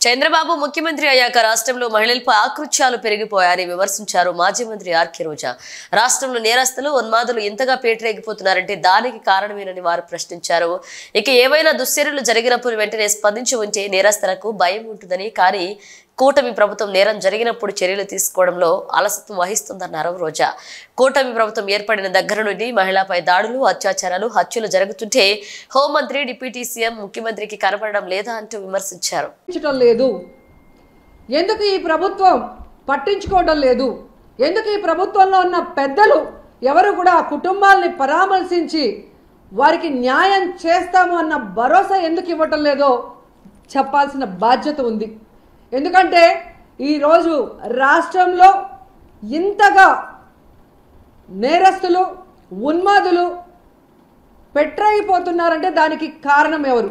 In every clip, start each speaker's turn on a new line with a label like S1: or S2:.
S1: చంద్రబాబు ముఖ్యమంత్రి అయ్యాక రాష్ట్రంలో మహిళలపై ఆకృత్యాలు పెరిగిపోయారని విమర్శించారు మాజీ మంత్రి ఆర్కే రోజా రాష్ట్రంలో నేరస్తులు ఉన్మాదులు ఇంతగా పేటరేగిపోతున్నారంటే దానికి కారణమేనని వారు ప్రశ్నించారు ఇక ఏవైనా దుశ్చర్యలు జరిగినప్పుడు వెంటనే స్పందించి ఉంటే నేరస్తులకు భయం ఉంటుందని కానీ కూటమి ప్రభుత్వం నేరం జరిగినప్పుడు చర్యలు తీసుకోవడంలో అలసత్వం వహిస్తుందన్నారు రోజా కూటమి ప్రభుత్వం ఏర్పడిన దగ్గర నుండి మహిళపై దాడులు అత్యాచారాలు హత్యలు జరుగుతుంటే హోంమంత్రి డిప్యూటీ సీఎం ముఖ్యమంత్రికి కనపడడం లేదా అంటూ విమర్శించారు
S2: పట్టించడం లేదు ఎందుకు ఈ ప్రభుత్వం పట్టించుకోవడం లేదు ఎందుకు ఈ ప్రభుత్వంలో ఉన్న పెద్దలు ఎవరు కూడా ఆ కుటుంబాల్ని పరామర్శించి వారికి న్యాయం చేస్తాము అన్న భరోసా ఎందుకు ఇవ్వటం లేదో చెప్పాల్సిన బాధ్యత ఉంది ఎందుకంటే ఈరోజు రాష్ట్రంలో ఇంతగా నేరస్తులు ఉన్మాదులు పెట్టరైపోతున్నారంటే దానికి కారణం ఎవరు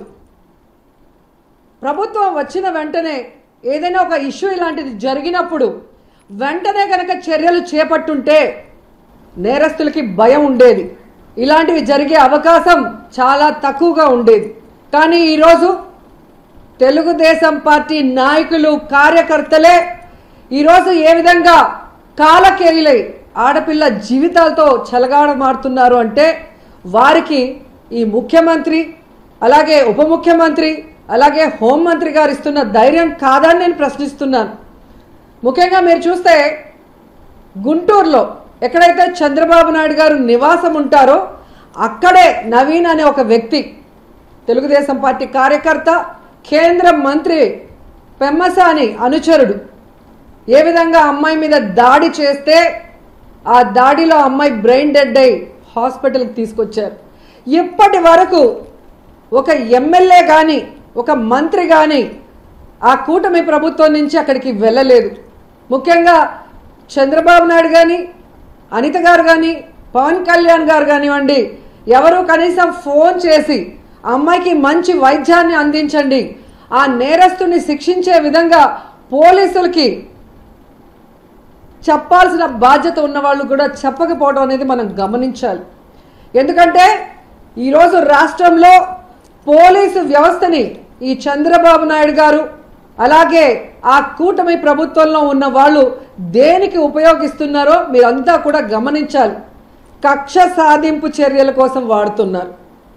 S2: ప్రభుత్వం వచ్చిన వెంటనే ఏదైనా ఒక ఇష్యూ ఇలాంటిది జరిగినప్పుడు వెంటనే కనుక చర్యలు చేపట్టుంటే నేరస్తులకి భయం ఉండేది ఇలాంటివి జరిగే అవకాశం చాలా తక్కువగా ఉండేది కానీ ఈరోజు తెలుగుదేశం పార్టీ నాయకులు కార్యకర్తలే ఈరోజు ఏ విధంగా కాలకేయులై ఆడపిల్ల జీవితాలతో చెలగాడమాడుతున్నారు అంటే వారికి ఈ ముఖ్యమంత్రి అలాగే ఉప ముఖ్యమంత్రి అలాగే హోంమంత్రి గారు ఇస్తున్న ధైర్యం కాదని నేను ప్రశ్నిస్తున్నాను ముఖ్యంగా మీరు చూస్తే గుంటూరులో ఎక్కడైతే చంద్రబాబు నాయుడు గారు నివాసం ఉంటారో అక్కడే నవీన్ అనే ఒక వ్యక్తి తెలుగుదేశం పార్టీ కార్యకర్త కేంద్ర మంత్రి పెమ్మసాని అనుచరుడు ఏ విధంగా అమ్మాయి మీద దాడి చేస్తే ఆ దాడిలో అమ్మాయి బ్రెయిన్ డెడ్ అయి హాస్పిటల్కి తీసుకొచ్చారు ఇప్పటి వరకు ఒక ఎమ్మెల్యే కానీ ఒక మంత్రి కానీ ఆ కూటమి ప్రభుత్వం నుంచి అక్కడికి వెళ్ళలేదు ముఖ్యంగా చంద్రబాబు నాయుడు కానీ అనిత గారు కానీ పవన్ కళ్యాణ్ గారు కానివ్వండి ఎవరు కనీసం ఫోన్ చేసి ఆ అమ్మాయికి మంచి వైద్యాన్ని అందించండి ఆ నేరస్తుని శిక్షించే విధంగా పోలీసులకి చెప్పాల్సిన బాధ్యత ఉన్న వాళ్ళు కూడా చెప్పకపోవడం అనేది మనం గమనించాలి ఎందుకంటే ఈరోజు రాష్ట్రంలో పోలీసు వ్యవస్థని ఈ చంద్రబాబు నాయుడు గారు అలాగే ఆ కూటమి ప్రభుత్వంలో ఉన్న వాళ్ళు దేనికి ఉపయోగిస్తున్నారో మీరంతా కూడా గమనించాలి కక్ష సాధింపు చర్యల కోసం వాడుతున్నారు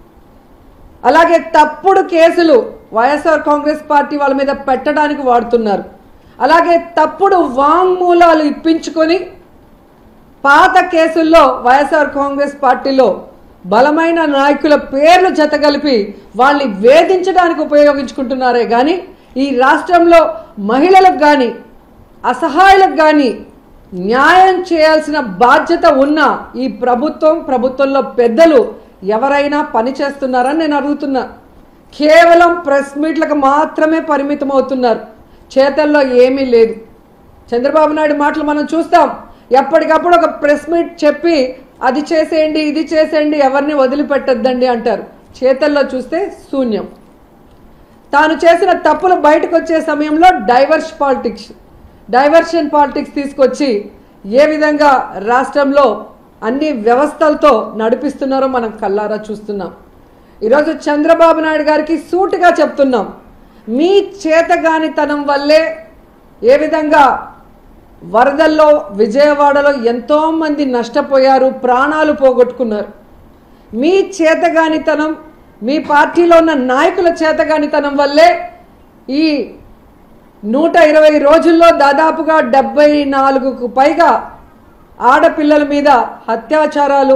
S2: అలాగే తప్పుడు కేసులు వైఎస్ఆర్ కాంగ్రెస్ పార్టీ వాళ్ళ మీద పెట్టడానికి వాడుతున్నారు అలాగే తప్పుడు వాంగ్మూలాలు ఇప్పించుకొని పాత కేసుల్లో వైఎస్ఆర్ కాంగ్రెస్ పార్టీలో బలమైన నాయకుల పేర్లు జతగలిపి వాళ్ళని వేధించడానికి ఉపయోగించుకుంటున్నారే కానీ ఈ రాష్ట్రంలో మహిళలకు కానీ అసహాయులకు కానీ న్యాయం చేయాల్సిన బాధ్యత ఉన్న ఈ ప్రభుత్వం ప్రభుత్వంలో పెద్దలు ఎవరైనా పని చేస్తున్నారని నేను అడుగుతున్నా కేవలం ప్రెస్ మీట్లకు మాత్రమే పరిమితం అవుతున్నారు చేతల్లో ఏమీ లేదు చంద్రబాబు నాయుడు మాటలు మనం చూస్తాం ఎప్పటికప్పుడు ఒక ప్రెస్ మీట్ చెప్పి అది చేసేయండి ఇది చేసేయండి ఎవరిని వదిలిపెట్టద్దండి అంటారు చేతల్లో చూస్తే శూన్యం తాను చేసిన తప్పులు బయటకు వచ్చే సమయంలో డైవర్స్ పాలిటిక్స్ డైవర్షన్ పాలిటిక్స్ తీసుకొచ్చి ఏ విధంగా రాష్ట్రంలో అన్ని వ్యవస్థలతో నడిపిస్తున్నారో మనం కల్లారా చూస్తున్నాం ఈరోజు చంద్రబాబు నాయుడు గారికి సూటిగా చెప్తున్నాం మీ చేతగానితనం వల్లే ఏ విధంగా వరదల్లో విజయవాడలో ఎంతోమంది నష్టపోయారు ప్రాణాలు పోగొట్టుకున్నారు మీ చేతగానితనం మీ పార్టీలో ఉన్న నాయకుల చేతగానితనం వల్లే ఈ నూట ఇరవై రోజుల్లో దాదాపుగా డెబ్బై నాలుగుకు పైగా ఆడపిల్లల మీద అత్యాచారాలు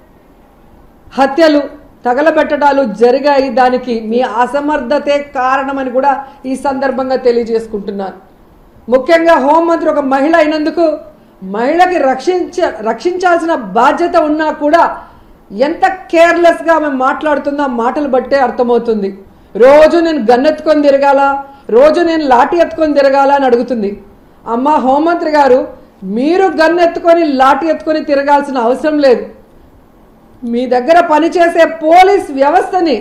S2: హత్యలు తగలబెట్టడాలు జరిగాయి దానికి మీ అసమర్థతే కారణమని కూడా ఈ సందర్భంగా తెలియజేసుకుంటున్నాను ముఖ్యంగా హోంమంత్రి ఒక మహిళ అయినందుకు మహిళకి రక్షించ రక్షించాల్సిన బాధ్యత ఉన్నా కూడా ఎంత కేర్లెస్గా ఆమె మాట్లాడుతుందో ఆ మాటలు బట్టే అర్థమవుతుంది రోజు నేను గన్నెత్తుకొని తిరగాల రోజు నేను లాఠీ ఎత్తుకొని తిరగాల అని అడుగుతుంది అమ్మ హోంమంత్రి గారు మీరు గన్నెత్తుకొని లాఠీ ఎత్తుకొని తిరగాల్సిన అవసరం లేదు మీ దగ్గర పనిచేసే పోలీస్ వ్యవస్థని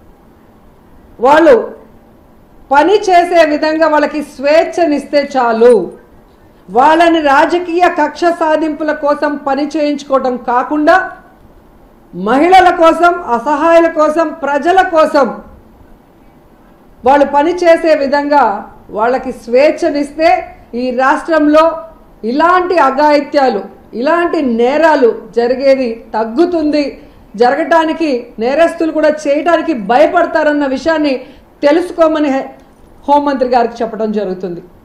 S2: వాళ్ళు పని చేసే విధంగా వాళ్ళకి స్వేచ్ఛనిస్తే చాలు వాళ్ళని రాజకీయ కక్ష సాధింపుల కోసం పని చేయించుకోవటం కాకుండా మహిళల కోసం అసహాయుల కోసం ప్రజల కోసం వాళ్ళు పని చేసే విధంగా వాళ్ళకి స్వేచ్ఛనిస్తే ఈ రాష్ట్రంలో ఇలాంటి అఘాయిత్యాలు ఇలాంటి నేరాలు జరిగేది తగ్గుతుంది జరగటానికి నేరస్తులు కూడా చేయటానికి భయపడతారన్న విషయాన్ని తెలుసుకోమని హె- హోంమంత్రి గారికి చెప్పడం జరుగుతుంది